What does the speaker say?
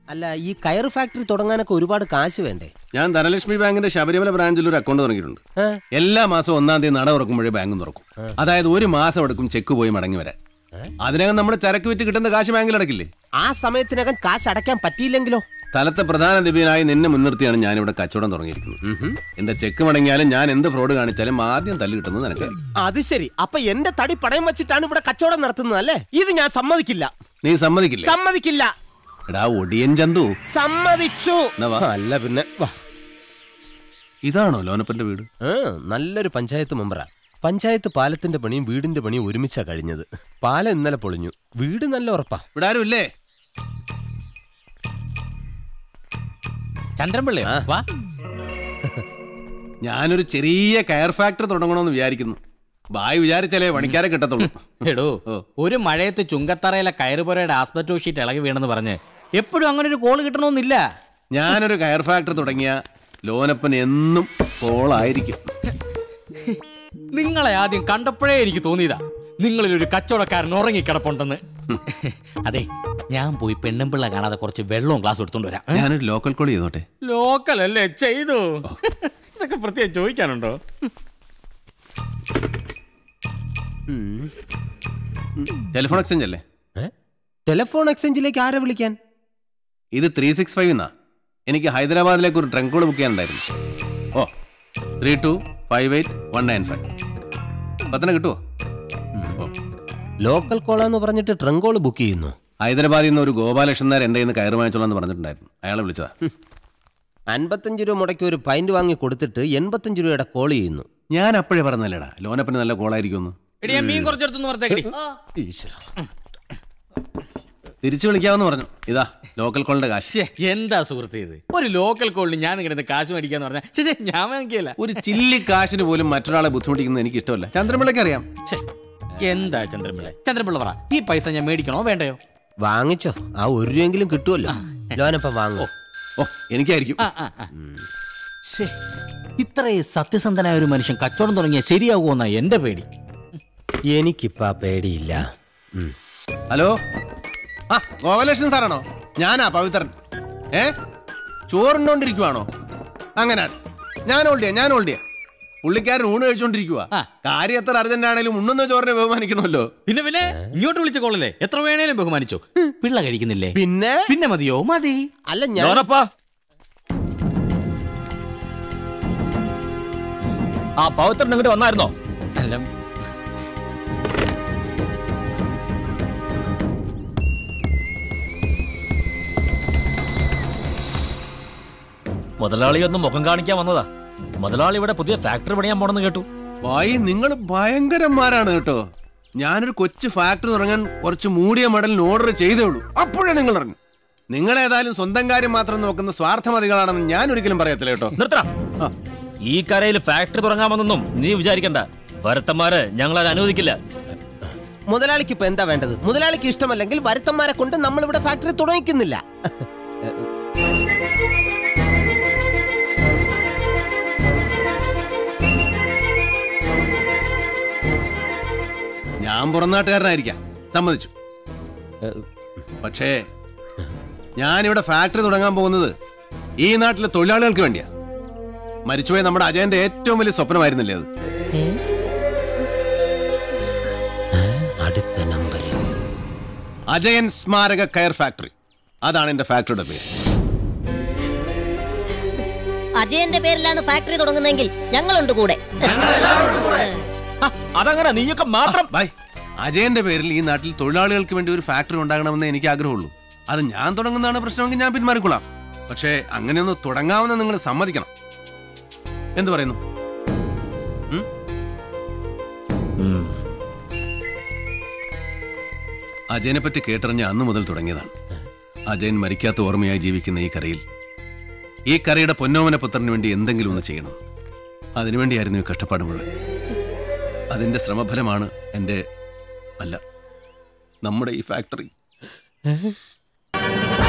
അല്ല ഈ കയറ് ഫാക്ടറി തുടങ്ങാനൊക്കെ ഒരുപാട് കാശ് വേണ്ടേ ഞാൻ ധനലക്ഷ്മി ബാങ്കിന്റെ ശബരിമല ബ്രാഞ്ചിൽ ഒരു അക്കൗണ്ട് തുടങ്ങിയിട്ടുണ്ട് എല്ലാ മാസവും ഒന്നാം തീയതി നട തുറക്കുമ്പോഴേ ബാങ്ക് തുറക്കും അതായത് ഒരു മാസം എടുക്കും ചെക്ക് പോയി മടങ്ങി വരാൻ അതിനകം നമ്മുടെ ചരക്ക് വിറ്റ് കിട്ടുന്ന കാശ് ബാങ്കിൽ അടക്കില്ലേ ആ സമയത്തിനകം കാശ് അടയ്ക്കാൻ പറ്റിയില്ലെങ്കിലോ സ്ഥലത്തെ പ്രധാന ദിവ്യനായി നിന്നെ മുൻനിർത്തിയാണ് ഞാനിവിടെ കച്ചവടം തുടങ്ങിയിരിക്കുന്നത് എന്റെ ചെക്ക് മടങ്ങിയാലും ഞാൻ എന്ത് ഫ്രോഡ് കാണിച്ചാലും ആദ്യം തല്ല് കിട്ടുന്നത് നിനക്കായിരിക്കും അത് ശരി അപ്പൊ എന്റെ തടി പടയം വെച്ചിട്ടാണ് ഇവിടെ കച്ചവടം നടത്തുന്നത് അല്ലേ ഇത് ഞാൻ സമ്മതിക്കില്ല നീ സമ്മതിക്കില്ലേ സമ്മതിക്കില്ല എടാ ഒടിയൻ ചന്തു സമ്മതിച്ചു എന്നാ വാ. അല്ല പിന്നെ വാ. ഇതാണോ ലോനപ്പന്റെ വീട് ആ, നല്ലൊരു പഞ്ചായത്ത് മെമ്പറാ പഞ്ചായത്ത് പാലത്തിന്റെ പണിയും വീടിന്റെ പണിയും ഒരുമിച്ചാ കഴിഞ്ഞത് പാലം ഇന്നലെ പൊളിഞ്ഞു വീട് നല്ല ഉറപ്പാ ഇവിടെ ആരും ഇല്ലേ ചന്ദ്രൻപിള്ളേ വാ ഞാനൊരു ചെറിയ കയർ ഫാക്ടറി തുടങ്ങണമെന്ന് വിചാരിക്കുന്നു ബായ് വിചാരിച്ചാലേ പണിക്കാരെ കിട്ടത്തുള്ളൂ എടോ ഒരു മഴയത്ത് ചുങ്കത്തറയിലെ കയറുപുരയുടെ ആസ്പെറ്റോ ഷീറ്റ് ഇളകി വീണെന്ന് പറഞ്ഞ് എപ്പോഴും അങ്ങനെ ഒരു കോള് കിട്ടണമെന്നില്ല ഞാനൊരു കയർ ഫാക്ടറി തുടങ്ങിയ ലോനപ്പൻ എന്നും കോളായിരിക്കും നിങ്ങളെ ആദ്യം കണ്ടപ്പോഴേ എനിക്ക് തോന്നിയതാ നിങ്ങളിൽ ഒരു കച്ചവടക്കാരൻ ഉറങ്ങിക്കിടപ്പുണ്ടെന്ന് അതെ ഞാൻ പോയി പെണ്ണുമ്പിള്ള കാണാതെ കുറച്ച് വെള്ളവും ഗ്ലാസ് എടുത്തോണ്ട് വരാം ഞാനൊരു ലോക്കൽ കോൾ ചെയ്തോട്ടെ ലോക്കൽ അല്ലേ ചെയ്തു ഇതൊക്കെ പ്രത്യേകം ചോദിക്കാനുണ്ടോ ടെലിഫോൺ എക്സ്ചേഞ്ച് അല്ലേ ടെലിഫോൺ എക്സ്ചേഞ്ചിലേക്ക് ആരെ വിളിക്കാൻ ഇത് ത്രീ സിക്സ് ഫൈവ് എന്നാ എനിക്ക് ഹൈദരാബാദിലേക്ക് ഒരു ട്രങ്ക് കോൾ ബുക്ക് ചെയ്യാനുണ്ടായിരുന്നു o three two five eight one nine five പത്തന കിട്ടുമോ ലോക്കൽ കോളാന്ന് പറഞ്ഞിട്ട് ട്രങ്കോൾ ബുക്ക് ചെയ്യുന്നു ഹൈദരാബാദിൽ നിന്ന് ഒരു ഗോപാലകൃഷ്ണൻ നായർ എൻ്റെ കയ്യിൽ നിന്ന് കയറ് വാങ്ങിച്ചോളാം എന്ന് പറഞ്ഞിട്ടുണ്ടായിരുന്നു അയാളെ വിളിച്ചതാ അൻപത്തഞ്ച് രൂപ മുടക്കി ഒരു പൈന്റ് വാങ്ങി കൊടുത്തിട്ട് എൺപത്തഞ്ച് രൂപയുടെ കോൾ ചെയ്യുന്നു ഞാൻ അപ്പോഴേ പറഞ്ഞല്ലേടാ ലോനപ്പന് നല്ല കോളായിരിക്കുമെന്ന് എടി ഞാൻ മീൻ കുറച്ചെടുത്തു പുറത്തേക്കടി തിരിച്ചു വിളിക്കാമെന്ന് പറഞ്ഞു ഇതാ ലോക്കൽ കോളിന്റെ കാശ് ശ്ശേ, എന്താ സുഹൃത്ത് ഇത് ഒരു ലോക്കൽ കോളിന് ഞാൻ ഇങ്ങനെ കാശ് മേടിക്കാന്ന് പറഞ്ഞാൽ ശരി ഞാൻ വാങ്ങിക്കല്ല ഒരു ചില്ലി കാശിന് പോലും മറ്റൊരാളെ ബുദ്ധിമുട്ടിക്കുന്നത് എനിക്ക് ഇഷ്ടമല്ല ചന്ദ്രപിള്ളയ്ക്ക് അറിയാം എന്താ ചന്ദ്രപിള്ള ചന്ദ്രപിള്ള പറ ഈ പൈസ ഞാൻ മേടിക്കണോ വേണ്ടയോ വാങ്ങിച്ചോ ആ ഒരു രൂപയെങ്കിലും കിട്ടുമല്ലോ ലോനപ്പം വാങ്ങോ ഓ എനിക്കായിരിക്കും ആ, ആ, ആ. ശ്ശേ, ഇത്രയും സത്യസന്ധനായ ഒരു മനുഷ്യൻ കച്ചവടം തുടങ്ങിയ ശരിയാകുമെന്നാ എന്റെ പേടി എനിക്കിപ്പ ആ പേടിയില്ല ഉം. ഹലോ ആ ഗോപാലകൃഷ്ണൻ സാറാണോ ഞാനാ പവിത്രൻ ഏ ചോറുണ്ടോണ്ടിരിക്കുവാണോ അങ്ങനെ ഞാൻ ഓൾഡിയാ ഞാൻ ഓൾഡിയാ പുള്ളിക്കാരൻ ഊണ് കഴിച്ചോണ്ടിരിക്കുക കാര്യം എത്ര അർജന്റ് ആണെങ്കിലും ഉണ്ണുന്ന ചോറിനെ ബഹുമാനിക്കണമല്ലോ പിന്നെ പിന്നെ ഇങ്ങോട്ട് വിളിച്ച കോളല്ലേ എത്ര വേണേലും ബഹുമാനിച്ചോ പിള്ള കഴിക്കുന്നില്ലേ പിന്നെ പിന്നെ മതിയോ മതി അല്ല ഞാൻ ലോനപ്പാ ആ പവിത്രൻ ഇങ്ങോട്ട് വന്നായിരുന്നോ അല്ല മുതലാളി ഒന്ന് മുഖം കാണിക്കാൻ വന്നതാ മുതലാളി ഇവിടെ പുതിയ ഫാക്ടറി പണിയാൻ പോണെന്ന് കേട്ടു ഭായി നിങ്ങൾ ഭയങ്കരന്മാരാണ് കേട്ടോ ഞാനൊരു കൊച്ചു ഫാക്ടറി തുടങ്ങാൻ കുറച്ച് മൂടിയ മടലിന് ഓർഡർ ചെയ്തേ ഉള്ളൂ അപ്പോഴേ നിങ്ങൾ ഇറങ്ങും നിങ്ങൾ ഏതായാലും സ്വന്തം കാര്യം മാത്രം നോക്കുന്ന സ്വാർത്ഥമതികളാണെന്ന് ഞാൻ ഒരിക്കലും പറയത്തില്ല കേട്ടോ നിർത്തണം ഈ കരയിൽ ഫാക്ടറി തുടങ്ങാമെന്നൊന്നും നീ വിചാരിക്കണ്ട വരത്തന്മാര് ഞങ്ങൾ അത് അനുവദിക്കില്ല മുതലാളിക്ക് ഇപ്പൊ എന്താ വേണ്ടത് മുതലാളിക്ക് ഇഷ്ടമല്ലെങ്കിൽ വരുത്തന്മാരെ കൊണ്ട് നമ്മൾ ഇവിടെ ഫാക്ടറി തുടങ്ങിക്കുന്നില്ല ഞാൻ പുറംനാട്ടുകാരനായിരിക്കാം സമ്മതിച്ചു പക്ഷേ ഞാനിവിടെ ഫാക്ടറി തുടങ്ങാൻ പോകുന്നത് ഈ നാട്ടിലെ തൊഴിലാളികൾക്ക് വേണ്ടിയാ മരിച്ചുപോയ നമ്മുടെ അജയന്റെ ഏറ്റവും വലിയ സ്വപ്നമായിരുന്നില്ലേ അത് അടുത്ത നമ്പറിൽ അജയൻ സ്മാരക കയർ ഫാക്ടറി അതാണ് എന്റെ ഫാക്ടറിയുടെ പേര് അജയന്റെ പേരിലാണ് ഫാക്ടറി തുടങ്ങുന്നതെങ്കിൽ ഞങ്ങളുണ്ട് കൂടെ അതങ്ങനെ നീയൊക്കെ മാത്രം ബൈ അജയന്റെ പേരിൽ ഈ നാട്ടിൽ തൊഴിലാളികൾക്ക് വേണ്ടി ഒരു ഫാക്ടറി ഉണ്ടാകണമെന്ന് എനിക്ക് ആഗ്രഹമുള്ളൂ അത് ഞാൻ തുടങ്ങുന്നതാണ് പ്രശ്നമെങ്കിൽ ഞാൻ പിന്മാറിക്കൊള്ളാം പക്ഷേ അങ്ങനെയൊന്ന് തുടങ്ങാമെന്ന് നിങ്ങൾ സമ്മതിക്കണം എന്ത് പറയുന്നു ഉം? അജയനെ പറ്റി കേട്ടറിഞ്ഞ അന്ന് മുതൽ തുടങ്ങിയതാണ് അജയൻ മരിക്കാത്ത ഓർമ്മയായി ജീവിക്കുന്ന ഈ കരയിൽ ഈ കരയുടെ പൊന്നോമന പുത്രന് വേണ്ടി എന്തെങ്കിലും ഒന്ന് ചെയ്യണം അതിനുവേണ്ടിയായിരുന്നു ഈ കഷ്ടപ്പാട് മുഴുവൻ അതിന്റെ ശ്രമഫലമാണ് എൻ്റെ അല്ല നമ്മുടെ ഈ ഫാക്ടറി